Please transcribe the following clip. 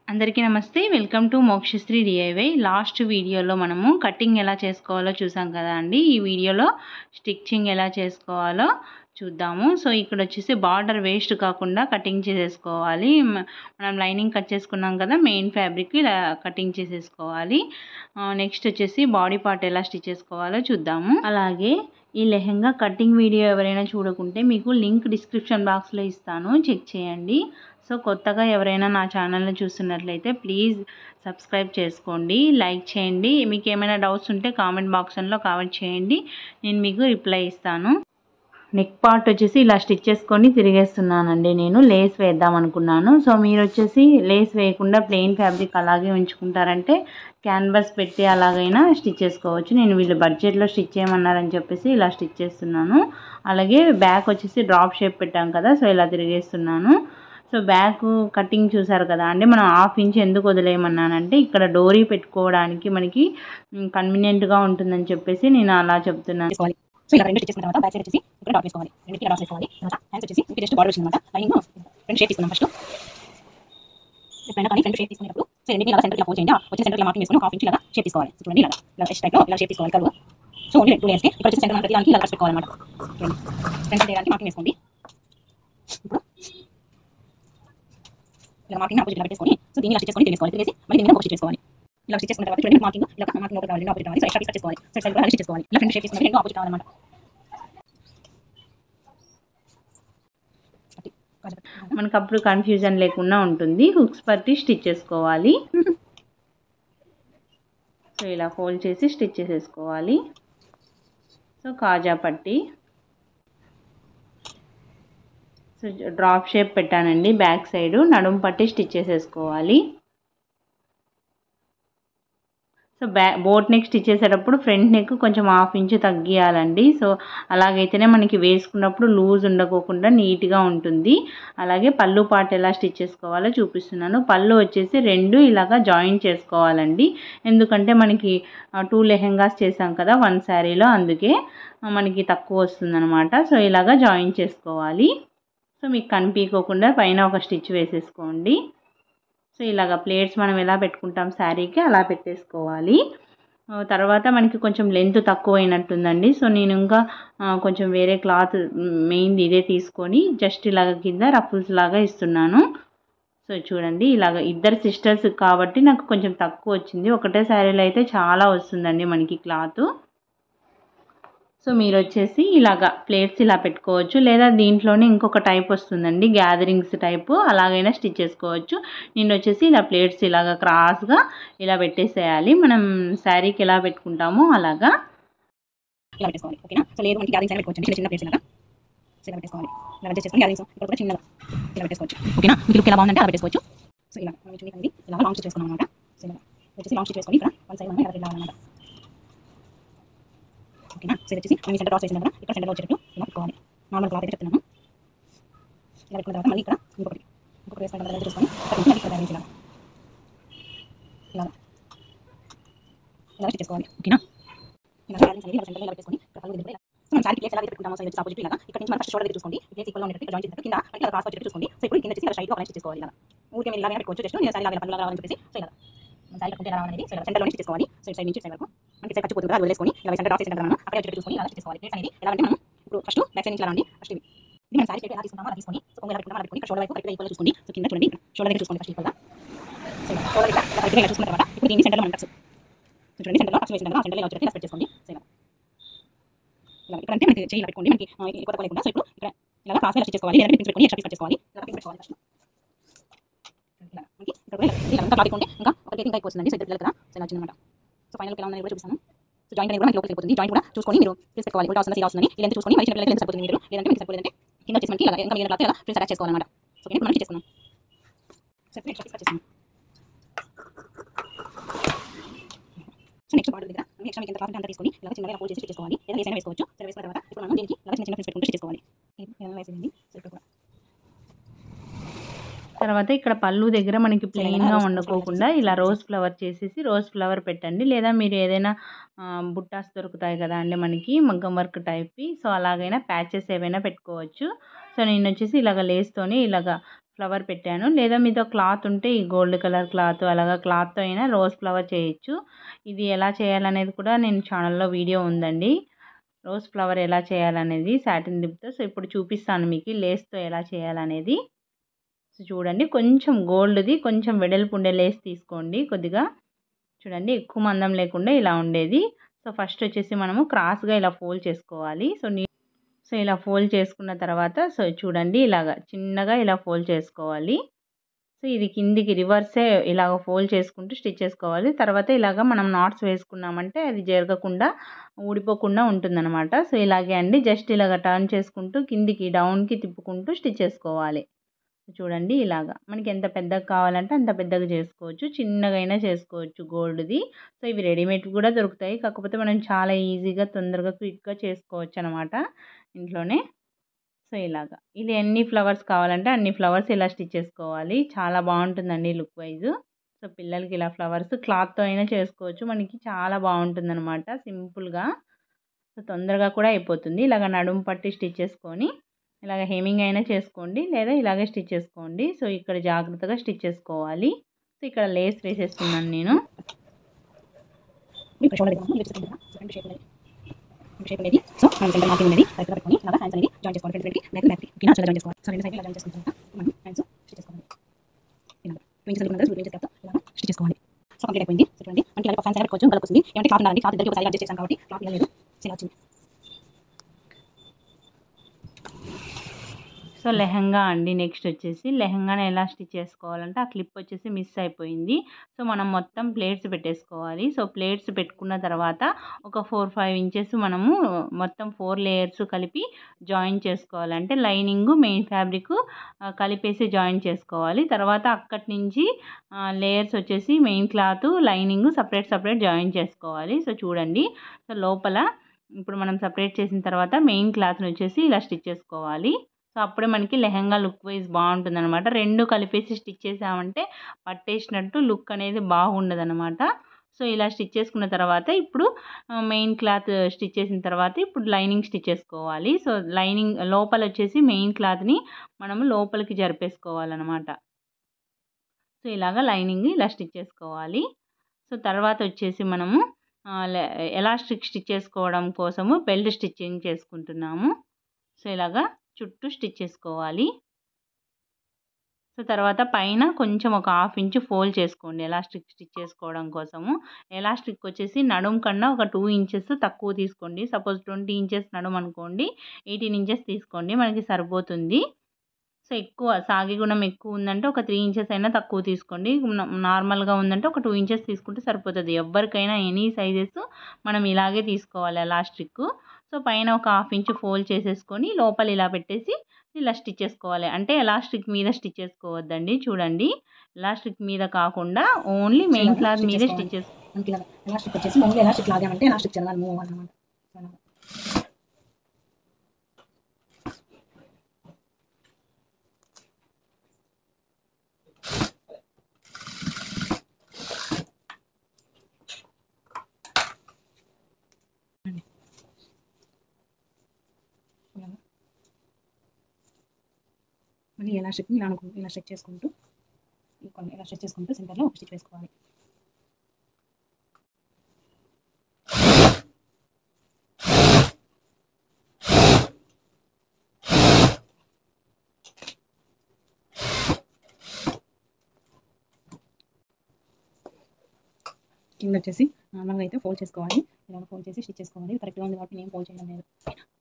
అందరికీ నమస్తే welcome to Mokshasri DIY last వీడియోలో మనము కటింగ్ ఎలా చేసుకోవాలో చూసాం కదా అండి ఈ వీడియోలో స్టిచ్చింగ్ ఎలా చేసుకోవాలో చూద్దాము సో ఇక్కడ వచ్చేసి బార్డర్ వేస్ట్ కాకుండా కటింగ్ చేసేసుకోవాలి మ- మనం లైనింగ్ కట్ చేసుకున్నాం కదా మెయిన్ ఫ్యాబ్రిక్ ఇలా కటింగ్ చేసేసుకోవాలి నెక్స్ట్ వచ్చేసి బాడీ పార్ట్ ఎలా స్టిచ్ చేసుకోవాలో చూద్దాము అలాగే ఈ లెహెంగా కటింగ్ వీడియో ఎవరైనా చూడకుంటే మీకు లింక్ డిస్క్రిప్షన్ బాక్స్లో ఇస్తాను చెక్ చేయండి సో కొత్తగా ఎవరైనా నా ఛానల్ని చూస్తున్నట్లయితే ప్లీజ్ సబ్స్క్రైబ్ చేసుకోండి లైక్ చేయండి మీకు ఏమైనా డౌట్స్ ఉంటే కామెంట్ బాక్స్లో కామెంట్ చేయండి నేను మీకు రిప్లై ఇస్తాను నెక్ పార్ట్ వచ్చేసి ఇలా స్టిచ్ చేసుకొని తిరిగేస్తున్నానండి నేను లేస్ వేద్దాం అనుకున్నాను సో మీరు వచ్చేసి లేస్ వేయకుండా ప్లెయిన్ ఫ్యాబ్రిక్ అలాగే ఉంచుకుంటారంటే క్యాన్వాస్ పెట్టి అలాగైనా స్టిచ్ చేసుకోవచ్చు నేను వీళ్ళు బడ్జెట్లో స్టిచ్ చేయమన్నారని చెప్పేసి ఇలా స్టిచ్ చేస్తున్నాను అలాగే బ్యాక్ వచ్చేసి డ్రాప్ షేప్ పెట్టాం కదా సో ఇలా తిరిగేస్తున్నాను సో బ్యాక్ కటింగ్ చూసారు కదా అండి మనం హాఫ్ ఇంచ్ ఎందుకు వదిలేయమన్నానంటే ఇక్కడ డోరీ పెట్టుకోవడానికి మనకి కన్వీనియంట్గా ఉంటుందని చెప్పేసి నేను అలా చెప్తున్నాను చేసుకోవాలి సో ఇలా రెండు స్టిచెస్ తర్వాత బ్యాక్ సైడ్ వచ్చేసి ఇక్కడ డాట్ వేసుకోవాలి రెండుకి డాట్ వేసుకోవాలి తర్వాత హ్యాండ్స్ వచ్చేసి మీకు జస్ట్ బార్డర్ వచ్చిందన్నమాట లైన్ ఫ్రంట్ షేప్ తీసుకున్నాం ఫస్ట్ ఎప్పుడైనా కానీ ఫ్రంట్ షేప్ తీసుకునేటప్పుడు సో రెండింటిని ఇలా సెంటర్ ఇలా ఫోల్డ్ చేయండి ఆ వచ్చే సెంటర్ మార్కింగ్ చేసుకుని హాఫ్ ఇంచ్ ఇలా షేప్ తీసుకోవాలి సో చూడండి ఇలా ఇలా ఎస్ టైప్లో ఇలా షేప్ తీసుకోవాలి కరువు సో ఓన్లీ టూ లేయర్స్కి ఇక్కడ వచ్చి సెంటర్ మనకి దానికి ఇలా కట్ పెట్టుకోవాలన్నమాట చూడండి ఫ్రంట్ చేయడానికి మార్కింగ్ వేసుకోండి ఇప్పుడు ఇలా మార్కింగ్ ఆపోజిట్ ఇలా పెట్టేసుకొని సో దీన్ని ఇలా స్టిచ్ చేసుకొని తిరిగేసుకోవాలి తిరిగేసి మళ్ళీ దీన్ని ఒక స్టిచ్ చేసుకోవాలి ఇలా స్టిచ్ చేసుకున్న తర్వాత చూడండి మార్కింగ్ ఇలా మార్కింగ్ ఒకటి కావాలి ఆపోజిట్ కావాలి సో ఎక్స్ట్రా పీస్ చేసుకోవాలి సో సైడ్ కూడా స్టిచ్ చేసుకోవాలి ఇలా ఫ్రంట్ షేప్ తీసుకుని రెండు ఆపోజిట్ కావాలన్నమాట మనకు అప్పుడు కన్ఫ్యూజన్ లేకుండా ఉంటుంది హుక్స్ పట్టి స్టిచ్ చేసుకోవాలి సో ఇలా ఫోల్డ్ చేసి స్టిచ్ చేసేసుకోవాలి సో కాజా పట్టి సో డ్రాప్ షేప్ పెట్టానండి బ్యాక్ సైడ్ నడుము పట్టి స్టిచ్ చేసేసుకోవాలి సో బ్యా బోట్ నెక్ స్టిచ్ చేసేటప్పుడు ఫ్రంట్ నెక్ కొంచెం హాఫ్ ఇంచ్ తగ్గియాలండి సో అలాగైతేనే మనకి వేసుకున్నప్పుడు లూజ్ ఉండకోకుండా నీట్గా ఉంటుంది అలాగే పళ్ళు పాట ఎలా స్టిచ్ చేసుకోవాలో చూపిస్తున్నాను పళ్ళు వచ్చేసి రెండు ఇలాగా జాయిన్ చేసుకోవాలండి ఎందుకంటే మనకి టూ లెహెంగాస్ చేసాం కదా వన్ శారీలో అందుకే ఆ, మనకి తక్కువ వస్తుందన్నమాట సో ఇలాగా జాయిన్ చేసుకోవాలి సో మీకు కనిపించకుండా పైన ఒక స్టిచ్ వేసేసుకోండి సో ఇలాగ ప్లేట్స్ మనం ఎలా పెట్టుకుంటాం శారీకి అలా పెట్టేసుకోవాలి ఆ, తర్వాత మనకి కొంచెం లెంత్ తక్కువ అయినట్టుందండి సో నేను ఇంకా ఆ, కొంచెం వేరే క్లాత్ మెయిన్ ఇదే తీసుకొని జస్ట్ ఇలాగ కింద రఫుల్స్ లాగా ఇస్తున్నాను సో చూడండి ఇలాగ ఇద్దరు సిస్టర్స్ కాబట్టి నాకు కొంచెం తక్కువ వచ్చింది ఒకటే శారీలో అయితే చాలా వస్తుందండి మనకి క్లాత్ సో మీరు వచ్చేసి ఇలాగ ప్లేట్స్ ఇలా పెట్టుకోవచ్చు లేదా దీంట్లోనే ఇంకొక టైప్ వస్తుందండి గ్యాదరింగ్స్ టైపు అలాగైనా స్టిచ్ చేసుకోవచ్చు నేను వచ్చేసి ఇలా ప్లేట్స్ ఇలాగ క్రాస్గా ఇలా పెట్టేసేయాలి మనం శారీకి ఎలా పెట్టుకుంటామో అలాగా ఇలా పెట్టేసుకోవాలి ఓకేనా సో లేదు మనకి గ్యారింగ్స్ పెట్టుకోవచ్చు చిన్న చిన్న ప్లేట్స్ లాగా సో ఇలా పెట్టేసుకోవాలి ఇలా అడ్జస్ట్ చేసుకొని గ్యారింగ్స్ ఇక్కడ కూడా చిన్నగా ఇలా పెట్టేసుకోవచ్చు ఓకేనా మీకు లుక్ ఎలా బాగుందంటే అలా పెట్టేసుకోవచ్చు సో ఇలా మనం చూడండి అనేది ఇలా లాంగ్ స్టిచ్ చేసుకున్నాం అనమాట సో ఇలా వచ్చేసి లాంగ్ స్టిచ్ చేసుకొని ఇక్కడ వన్ సైడ్ మనం ఇలా వెళ్ళాలన్నమాట ఓకేనా సో ఇది వచ్చేసి మనం సెంటర్ డ్రాస్ చేసిన కదా ఇక్కడ సెంటర్ వచ్చేటట్టు ఇలా పెట్టుకోవాలి నార్మల్ క్లాత్ అయితే చెప్తున్నాను ఇలా పెట్టుకున్న తర్వాత మళ్ళీ ఇక్కడ ఇంకొకటి ఇంకొకటి వేసుకుంటాం కదా చూసుకొని ఇక్కడ నుంచి మళ్ళీ ఇక్కడ గ్యారింగ్స్ ఇలా ఇలా ఇలా స్టిచ్ చేసుకోవాలి ఓకేనా ఇలా బ్యాలెన్స్ అనేది ఇలా సెంటర్లో ఇలా పెట్టేసుకొని ఇక్కడ పళ్ళు దగ్గర ఇలా సో మనం సారీ ప్లేస్ ఎలా పెట్టుకుంటామో సైడ్ ఆపోజిట్ ఇలా ఇక్కడ నుంచి మనం ఫస్ట్ షోల్డర్ దగ్గర చూసుకోండి ప్లేస్ ఈక్వల్ ఉండేటట్టు జాయిన్ చేసినట్టు కింద మనకి ఇలా క్రాస్ వచ్చేటట్టు చూసుకోండి సో ఇప్పుడు కింద వచ్చేసి ఇలా స్ట్రైట్ గా స్టిచ్ చేసుకోవాలి ఇలా ఊరికే మీరు ఇలాగే పెట్టుకోవచ్చు జస్ట్ నేను సారీ ఇలా పళ్ళు రావాలని చెప్పేసి సో ఇలా మన సారీ కట్టుకుంటే ఎలా రావాలనేది సో ఇలా సెంటర్లో స్టిచ్ చేసుకోవాలి సో సైడ్ నుంచి సైడ్ వరకు మనకి సైడ్ ఖర్చు పోతుంది కదా అది వదిలేసుకొని ఇలా సెంటర్ డ్రాస్ చేసిన కదా అక్కడ వచ్చేటట్టు చూసుకొని ఇలా స్టిచ్ చేసుకోవాలి ప్లేస్ అనేది ఎలా అంటే మనం ఇప్పుడు ఫస్ట్ బ్యాక్ సైడ్ నుంచి ఇలా రండి ఫస్ట్ ఇది ఇది మన సారీ ఎలా తీసుకుంటామో అలా తీసుకొని సో కొంగు ఎలా పెట్టుకుంటామో అలా పెట్టుకొని ఇక్కడ షోల్డర్ వైపు కరెక్ట్గా ఈక్వల్ చూసుకోండి సో కింద చూడండి షోల్డర్ దగ్గర చూసుకోండి ఫస్ట్ ఈక్వల్ గా సో ఇలా షోల్డర్ ఇక్కడ ఇలా కరెక్ట్గా ఇలా చూసుకున్న తర్వాత ఇప్పుడు దీన్ని సెంటర్లో మనం కట్స్ సో చూడండి సెంటర్లో కట్స్ వేసిన కదా సెంటర్లో ఇలా వచ్చేటట్టు ఇలా స్ప్రెడ్ చేసుకోండి సో ఇలా ఇలా ఇక్కడ అంటే మనకి చేయి ఇలా పెట్టుకోండి మనకి ఆ, ఎక్కువ తక్కువ లేకుండా సో ఇప్పుడు ఇక్కడ ఇలా క్రాస్ ఇలా చేసుకోవాలి లేదంటే పిన్స్ పెట్టుకొని ఎక్స్ట్రా పీస్ చేసుకోవాలి ఇలా పిన్స్ పెట్టుకోవాలి ఫస్ట్ ఇలా మనకి ఇక్కడ కూడా ఇలా అంతా క్లాత్ ఉంటే ఇంకా ఒక ఇంకా ఎక్కువ వస్తుందండి సో ఇద్దరు కదా సో ఇలా వచ్చిందన్నమాట సో ఫైనల్ ఎలా ఉందని కూడా చూపిస్తాను సో జాయింట్ అనేది కూడా మనకి లోపలికి వెళ్ళిపోతుంది జాయింట్ కూడా చూసుకొని మీరు ప్లేస్ పెట్టుకోవాలి కూడా వస్తుంది ఇలా వస్తుంది ఇలా చూసుకొని మరి చిన్న పిల్లలకి సరిపోతుంది మీరు లేదంటే మీకు సరిపోలేదంటే కింద వచ్చేసి మనకి ఇలా ఇంకా మీద క్లాత్ ఇలా ప్లేస్ అటాచ్ చేసుకోవాలన్నమాట సో ఇప్పుడు మనం చేసుకున్నాం సో ఇప్పుడు ఎక్స్ట్రా పీస్ కట్ చేస్తున్నాం సో నెక్స్ట్ బార్డర్ దగ్గర మనం ఎక్స్ట్రా కింద క్లాత్ అంతా తీసుకొని ఇలా చిన్నగా ఫోల్డ్ చేసి స్టిచ్ చేసుకోవాలి లేదా ఏదైనా వేసుకోవచ్చు సో వేసుకున్న తర్వాత ఇప్పుడు మనం దీనికి ఇలా చిన్న చిన్న పీస్ పెట్టుకుంటూ స్టిచ్ చేసుకోవాలి ఇలా వేసింది సో ఇక్కడ కూడా తర్వాత ఇక్కడ పళ్ళు దగ్గర మనకి ప్లెయిన్గా ఉండకోకుండా ఇలా రోజ్ ఫ్లవర్ చేసేసి రోజ్ ఫ్లవర్ పెట్టండి లేదా మీరు ఏదైనా ఆ, బుట్టాస్ దొరుకుతాయి కదా అండి మనకి మగ్గం వర్క్ టైప్వి సో అలాగైనా ప్యాచెస్ ఏవైనా పెట్టుకోవచ్చు సో నేను వచ్చేసి ఇలాగ లేస్తోని ఇలాగ ఫ్లవర్ పెట్టాను లేదా మీతో క్లాత్ ఉంటే ఈ గోల్డ్ కలర్ క్లాత్ అలాగా క్లాత్తో అయినా రోజ్ ఫ్లవర్ చేయొచ్చు ఇది ఎలా చేయాలనేది కూడా నేను ఛానల్లో వీడియో ఉందండి రోజ్ ఫ్లవర్ ఎలా చేయాలనేది సాటిన్ లిప్తో సో ఇప్పుడు చూపిస్తాను మీకు లేస్తో ఎలా చేయాలనేది సో చూడండి కొంచెం గోల్డ్ది కొంచెం వెడల్పు ఉండే లేస్ తీసుకోండి కొద్దిగా చూడండి ఎక్కువ మందం లేకుండా ఇలా ఉండేది సో ఫస్ట్ వచ్చేసి మనము క్రాస్గా ఇలా ఫోల్డ్ చేసుకోవాలి సో నీ సో ఇలా ఫోల్డ్ చేసుకున్న తర్వాత సో చూడండి ఇలాగ చిన్నగా ఇలా ఫోల్డ్ చేసుకోవాలి సో ఇది కిందికి రివర్సే ఇలాగ ఫోల్డ్ చేసుకుంటూ స్టిచ్ చేసుకోవాలి తర్వాత ఇలాగ మనం నాట్స్ వేసుకున్నామంటే అది జరగకుండా ఊడిపోకుండా ఉంటుందన్నమాట సో ఇలాగే అండి జస్ట్ ఇలాగ టర్న్ చేసుకుంటూ కిందికి డౌన్కి తిప్పుకుంటూ స్టిచ్ చేసుకోవాలి చూడండి ఇలాగా మనకి ఎంత పెద్దగా కావాలంటే అంత పెద్దగా చేసుకోవచ్చు చిన్నగా అయినా చేసుకోవచ్చు గోల్డ్ది సో ఇవి రెడీమేడ్ కూడా దొరుకుతాయి కాకపోతే మనం చాలా ఈజీగా తొందరగా క్విక్గా చేసుకోవచ్చు అనమాట ఇంట్లోనే సో ఇలాగా ఇది ఎన్ని ఫ్లవర్స్ కావాలంటే అన్ని ఫ్లవర్స్ ఇలా స్టిచ్ చేసుకోవాలి చాలా బాగుంటుందండి లుక్ వైజ్ సో పిల్లలకి ఇలా ఫ్లవర్స్ క్లాత్తో అయినా చేసుకోవచ్చు మనకి చాలా బాగుంటుంది అనమాట సింపుల్గా సో తొందరగా కూడా అయిపోతుంది ఇలాగ నడుము పట్టి స్టిచ్ చేసుకొని ఇలాగ హెమింగ్ అయినా చేసుకోండి లేదా ఇలాగే స్టిచ్ చేసుకోండి సో ఇక్కడ జాగ్రత్తగా స్టిచ్ చేసుకోవాలి సో ఇక్కడ లేస్ వేసేస్తున్నాను నేను ఇప్పుడు షోల్డర్ దగ్గర లిప్స్ దగ్గర సెకండ్ షేప్ అనేది షేప్ అనేది సో మనం సెంటర్ మార్కింగ్ అనేది కరెక్ట్గా పెట్టుకొని అలాగా హ్యాండ్స్ అనేది జాయిన్ చేసుకోవాలి ఫ్రంట్ ఫ్రంట్కి బ్యాక్ బ్యాక్కి ఓకేనా చాలా జాయిన్ చేసుకోవాలి సో రెండు సైడ్ ఇలా జాయిన్ చేసుకున్న తర్వాత మనం హ్యాండ్స్ స్టిచ్ చేసుకోవాలి ఇలా టూ ఇంచెస్ దగ్గర టూ ఇంచెస్ తర్వాత ఇలా స్టిచ్ చేసుకోవాలి సో కంప్లీట్ అయిపోయింది సో చూడండి మనకి ఇలా ఫ్యాన్స్ పెట్టుకోవచ్చు కలర్ వస్తుంది ఏమంటే క్లాత్ ఉండాలి క్లాత్ దగ్గర ఒకసారి అడ్జస్ట్ చేశాను కాబట్టి క్లాత్ లేదు సో ఇలా వచ్చింది సో లెహంగా అండి నెక్స్ట్ వచ్చేసి లెహంగాని ఎలా స్టిచ్ చేసుకోవాలంటే ఆ క్లిప్ వచ్చేసి మిస్ అయిపోయింది సో మనం మొత్తం ప్లేట్స్ పెట్టేసుకోవాలి సో ప్లేట్స్ పెట్టుకున్న తర్వాత ఒక ఫోర్ ఫైవ్ ఇంచెస్ మనము మొత్తం ఫోర్ లేయర్స్ కలిపి జాయిన్ చేసుకోవాలి అంటే లైనింగ్ మెయిన్ ఫ్యాబ్రిక్ కలిపేసి జాయిన్ చేసుకోవాలి తర్వాత అక్కడి నుంచి లేయర్స్ వచ్చేసి main cloth lining separate separate join చేసుకోవాలి సో చూడండి సో లోపల ఇప్పుడు మనం సపరేట్ చేసిన తర్వాత మెయిన్ క్లాత్ని వచ్చేసి ఇలా స్టిచ్ చేసుకోవాలి సో అప్పుడే మనకి లెహంగా లుక్ వైజ్ బాగుంటుంది అనమాట రెండు కలిపేసి స్టిచ్ చేసామంటే పట్టేసినట్టు లుక్ అనేది బాగుండదు అనమాట సో ఇలా స్టిచ్ చేసుకున్న తర్వాత ఇప్పుడు మెయిన్ క్లాత్ స్టిచ్ చేసిన తర్వాత ఇప్పుడు లైనింగ్ స్టిచ్ చేసుకోవాలి సో లైనింగ్ లోపల వచ్చేసి మెయిన్ క్లాత్ని మనము లోపలికి జరిపేసుకోవాలన్నమాట సో ఇలాగ లైనింగ్ ఇలా స్టిచ్ చేసుకోవాలి సో తర్వాత వచ్చేసి మనము ఎలాస్టిక్ స్టిచ్ చేసుకోవడం కోసము బెల్ట్ స్టిచ్చింగ్ చేసుకుంటున్నాము సో ఇలాగా చుట్టూ స్టిచ్ చేసుకోవాలి సో తర్వాత పైన కొంచెం ఒక హాఫ్ ఇంచ్ ఫోల్డ్ చేసుకోండి ఎలాస్టిక్ స్టిచ్ చేసుకోవడం కోసము ఎలాస్టిక్ వచ్చేసి నడుము కన్నా ఒక టూ ఇంచెస్ తక్కువ తీసుకోండి సపోజ్ ట్వంటీ ఇంచెస్ నడుము అనుకోండి ఎయిటీన్ ఇంచెస్ తీసుకోండి మనకి సరిపోతుంది సో ఎక్కువ సాగి గుణం ఎక్కువ ఉందంటే ఒక త్రీ ఇంచెస్ అయినా తక్కువ తీసుకోండి నార్మల్గా ఉందంటే ఒక టూ ఇంచెస్ తీసుకుంటే సరిపోతుంది ఎవరికైనా ఎనీ సైజెస్ మనం ఇలాగే తీసుకోవాలి ఎలాస్టిక్ సో పైన ఒక హాఫ్ ఇంచ్ ఫోల్డ్ చేసేసుకొని లోపల ఇలా పెట్టేసి ఇలా స్టిచ్ చేసుకోవాలి అంటే ఎలాస్టిక్ మీద స్టిచ్ చేసుకోవద్దండి చూడండి ఎలాస్టిక్ మీద కాకుండా ఓన్లీ మెయిన్ క్లాత్ మీదే స్టిచ్ చేసుకో మనకి ఇలా ఎలాస్టిక్ వచ్చేసి మామూలుగా ఎలాస్టిక్ లాగామంటే ఎలాస్టిక్ చదవాలి మూవ్ అన్నమాట సో అలా. ఇలా. మళ్ళీ ఎలా స్టిచ్ ఇలా అనుకు ఇలా స్టిచ్ చేసుకుంటూ ఈ కొన్ని ఇలా స్టిచ్ చేసుకుంటూ సెంటర్లో ఒక స్టిచ్ వేసుకోవాలి కింద వచ్చేసి నార్మల్గా అయితే ఫోల్డ్ చేసుకోవాలి ఇలా ఫోల్డ్ చేసి స్టిచ్ చేసుకోవాలి కరెక్ట్గా ఉంది కాబట్టి నేను ఫోల్డ్ చేయడం లేదు